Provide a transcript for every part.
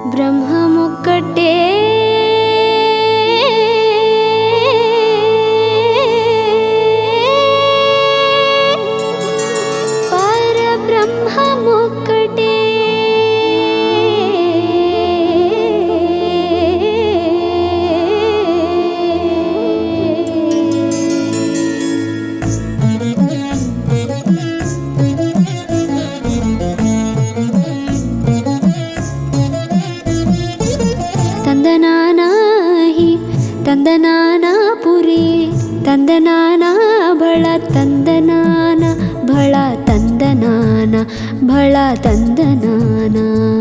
బ్రహ్మమొక్కటే పరబ్రహ్మమొక్కటే ತಂದನಾನಾಹಿ ತಂದನಾನಾಪುರಿ ತಂದನಾನ ಬಳ ತಂದನಾನ ಬಳ ತಂದನಾನ ಬಳ ತಂದನಾನ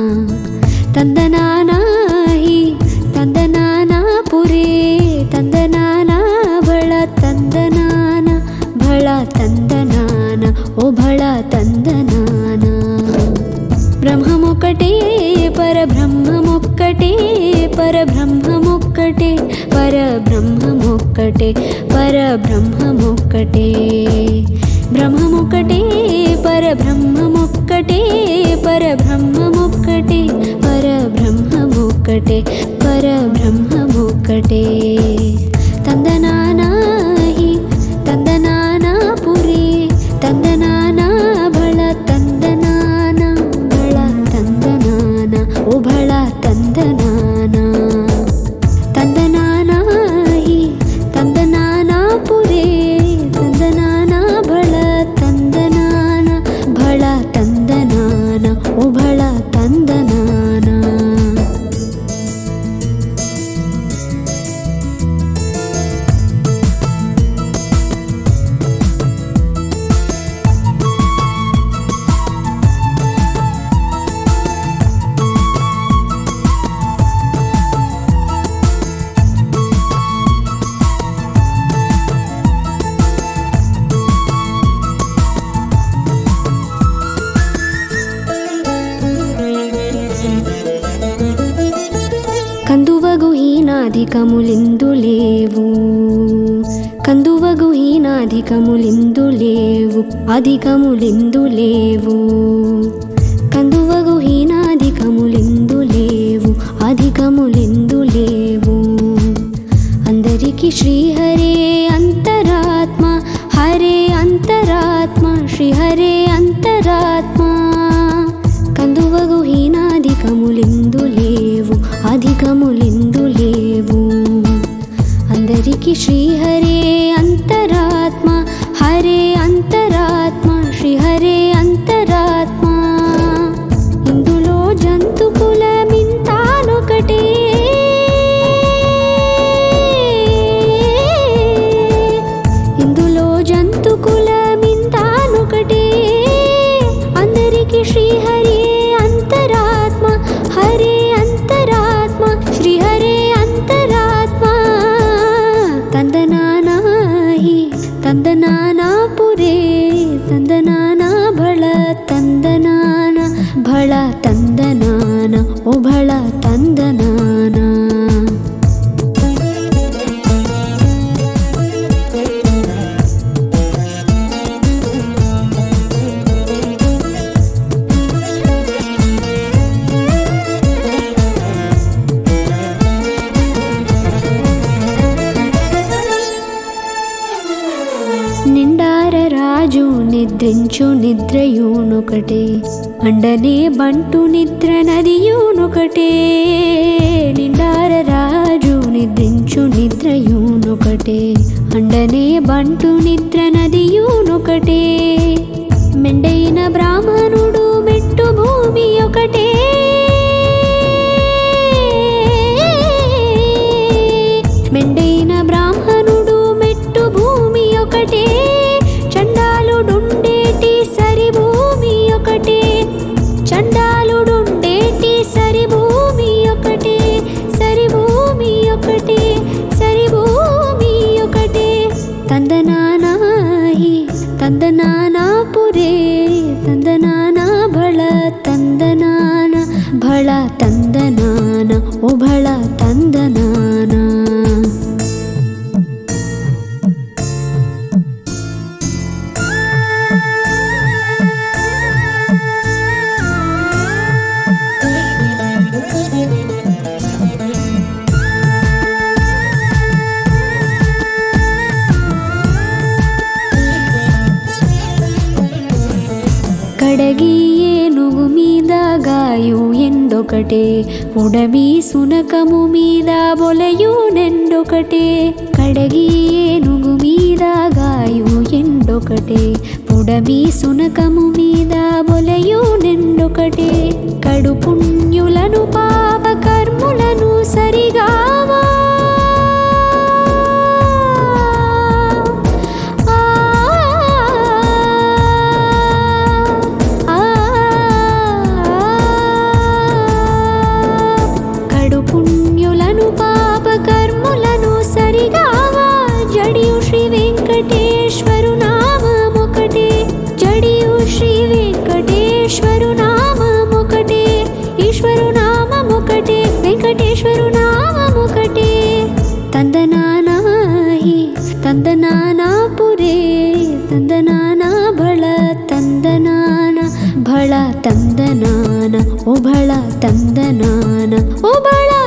ತಂದನಾನಾಹಿ ತಂದನಾನಾಪುರಿ ತಂದನಾನ ಬಳ ತಂದನಾನ ಬಳ ತಂದನಾನ ఓ భళ తందనాన బ్రహ్మమొక్కటే పరబ్రహ్మమొక్కటే పరబ్రహ్మమొక్కటే పరబ్రహ్మమొక్కటే పరబ్రహ్మమొక్కటే బ్రహ్మమొక్కటే పరబ్రహ్మమొక్కటే పరబ్రహ్మమొక్కటే పరబ్రహ్మమొక్కటే పరబ్రహ్మమొక్కటే తందనానాహి తందనానాపురి తందనాన బళ తందనాన బళ తందనాన ఓ బళ తందనాన తందనానాహి తందనానాపురి తందనాన బళ తందనాన బళ తందనాన ఓ బళ తందనాన కందువగు హీనాధికములిందు లేవు కందువగు హీనాధికములిందు లేవు అధికములిందు లేవు కందువగు హీనాధికములిందు లేవు అధికములిందు లేవు అందరికి శ్రీహరే అంతరాత్మ హరే అంతరాత్మ శ్రీహరే అంతరాత్మ కందువగు హీనాధికములిందు లేవు అధికములిందు లేవు అందరికి శ్రీహరే అంతరాత్మ హరే అంతరాత్మ శ్రీహరే అంతరాత్మ ఇందులో జంతు కులమింతానొకటే ఇందులో జంతు కులమింతానొకటే అందరికి శ్రీహరి అంతరాత్మ హరే అంతరాత్మ శ్రీహరే అంతరాత్మ తందనానాహి తందనానాపురే తందనానా భళ తందనాన భళ తందనాన ఓ భళ తందనాన నిండార రాజు నిద్రించు నిద్రయూనొకటే అండనే బంటు నిద్ర నదియూనొకటే నిండార రాజు నిద్రించు నిద్రయూనొకటే అండనే బంటు నిద్ర నదియూనొకటే మెండైన బ్రాహ్మణుడు మెట్టు భూమి ఒకటే మెండైన బ్రాహ్మణుడు మెట్టు భూమి ఒకటే చండాలుడుండేటి సరి భూమి ఒకటే చండాలుడుండేటి సరి భూమి ఒకటే సరి భూమి ఒకటే సరి భూమి ఒకటే తందనానాహి తందనానా గాయు ఎండొకటే ఉడమి సునకము మీద బొలయు నెండొకటే కడగి ఏనుగు మీద గాయు ఎండొకటే పుడమి సునకము మీద బొలయు నెండొకటే కడు పుణ్యులను పాప కర్ములను సరిగావా ఆ కడు పుణ్యులను పాప కర్ములను సరిగావా జడియు శ్రీ వెంకటేశ్వరు నామమొకటే జడియు శ్రీ వెంకటేశ్వరు నామమొకటే ఈశ్వరు నామమొకటే వెంకటేశ్వరు నామమొకటే ತಂದನಾನಾಹಿ ತಂದನಾನಾಪುರೇ ತಂದನಾನ ಬಳ ತಂದನಾನ ಬಳ ತಂದನಾನ ಓ ಬಳ ತಂದನಾನ ಓ ಬಳ